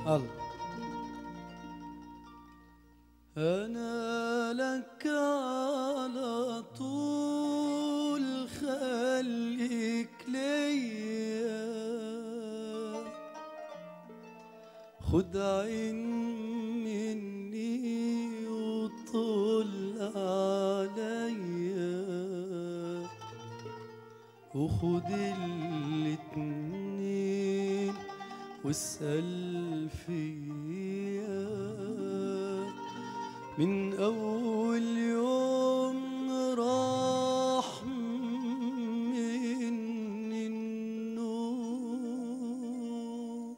الله أنا لك على طول خليك ليا خد عين مني وطل عليا وخد الاتنين واسأل فيا من أول يوم راح مني النوم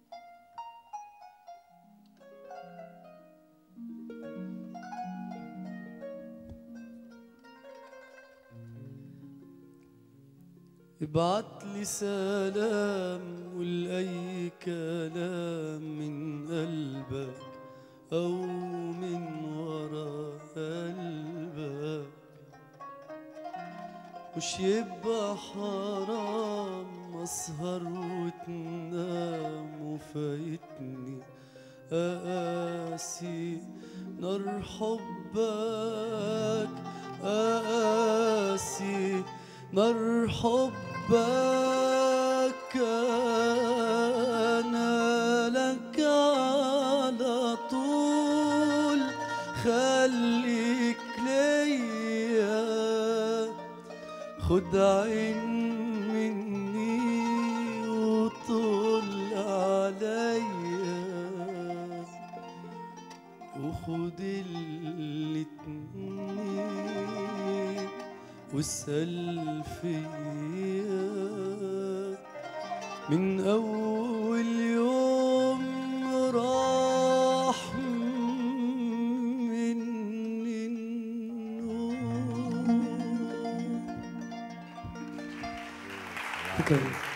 ابعت لي سلام ولأي كلام من قلبك أو من ورا قلبك مش يبقى حرام أسهر وتنام وفايتني أقاسي نار حبك أقاسي نار حبك أنا لك على طول خليك ليا خد عين مني وطل عليا وخد الاتنين واسأل فيا من أول يوم راح مني النوم شكرا